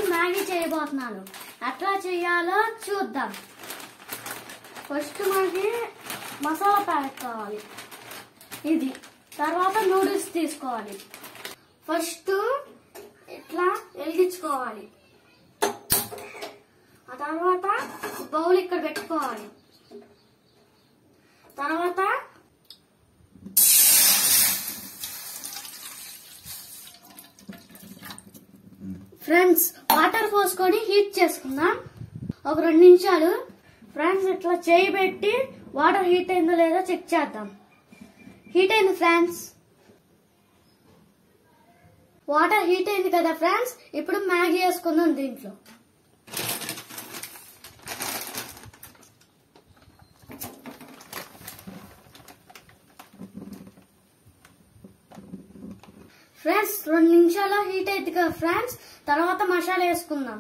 Maggi చేయబోతున్నాను ఎట్లా చేయాలో చూద్దాం ఫస్ట్ మనకి మసాలా ప్యాకెట్ కావాలి ఇది తర్వాత నూడిల్స్ తీసుకోవాలి ఫస్ట్ ఇట్లా వెలిగించుకోవాలి ఆ తర్వాత బౌల్ ఇక్కడ పెట్టుకోవాలి తర్వాత ఫ్రెండ్స్ వాటర్ పోసుకొని హీట్ చేసుకుందాం ఒక రెండు నిమిషాలు ఫ్రెండ్స్ ఇట్లా చేయి పెట్టి వాటర్ హీట్ అయిందో లేదో చెక్ చేద్దాం హీట్ అయింది ఫ్రెండ్స్ వాటర్ హీట్ అయింది కదా ఫ్రెండ్స్ ఇప్పుడు మ్యాగీ వేసుకుందాం దీంట్లో ఫ్రెండ్స్ రెండు నిమిషాలు హీట్ అయింది కదా ఫ్రెండ్స్ తర్వాత మసాలా వేసుకుందాం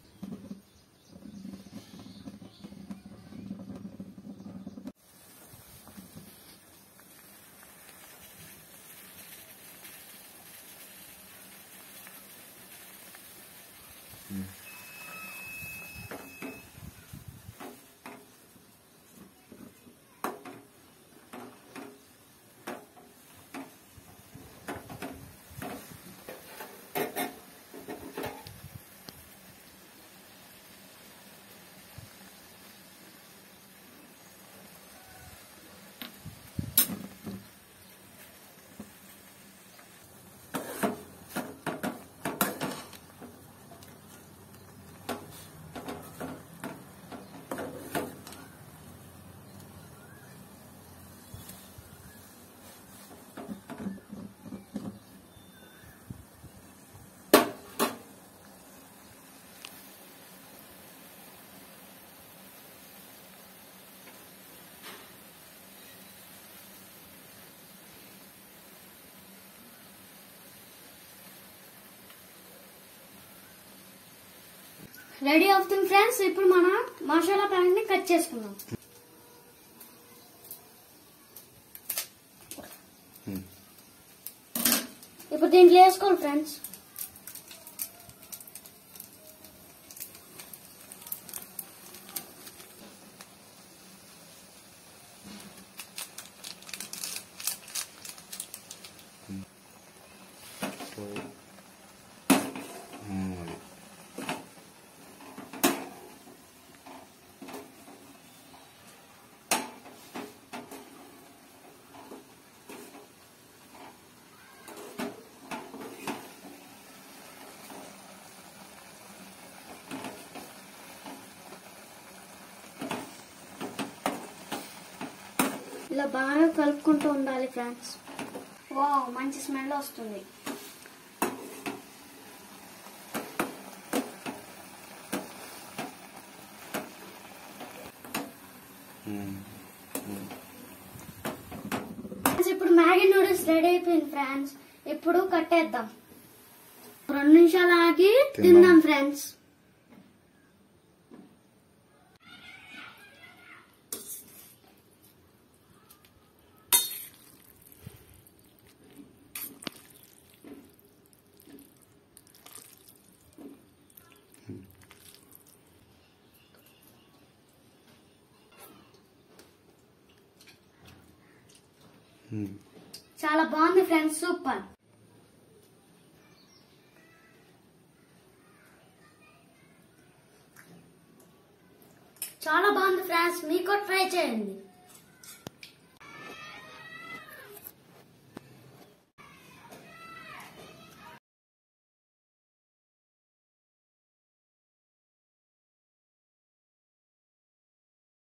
రెడీ అవుతుంది ఫ్రెండ్స్ ఇప్పుడు మన మసాలా ప్యాకెట్ ని కట్ చేసుకుందాం ఇప్పుడు దీంట్లో వేసుకోండి ఫ్రెండ్స్ ఇలా బాగా కలుపుకుంటూ ఉండాలి ఫ్రెండ్స్ వా మంచి స్మెల్ వస్తుంది ఫ్రెండ్స్, ఇప్పుడు మ్యాగీ నూడిల్స్ రెడీ అయిపోయింది ఫ్రెండ్స్ ఇప్పుడు కట్టేద్దాం రెండు నిమిషాలు ఆగి తిందాం. తిందాం ఫ్రెండ్స్ చాలా బాగుంది ఫ్రెండ్స్ సూపర్ చాలా బాగుంది ఫ్రెండ్స్ మీకు ట్రై చేయండి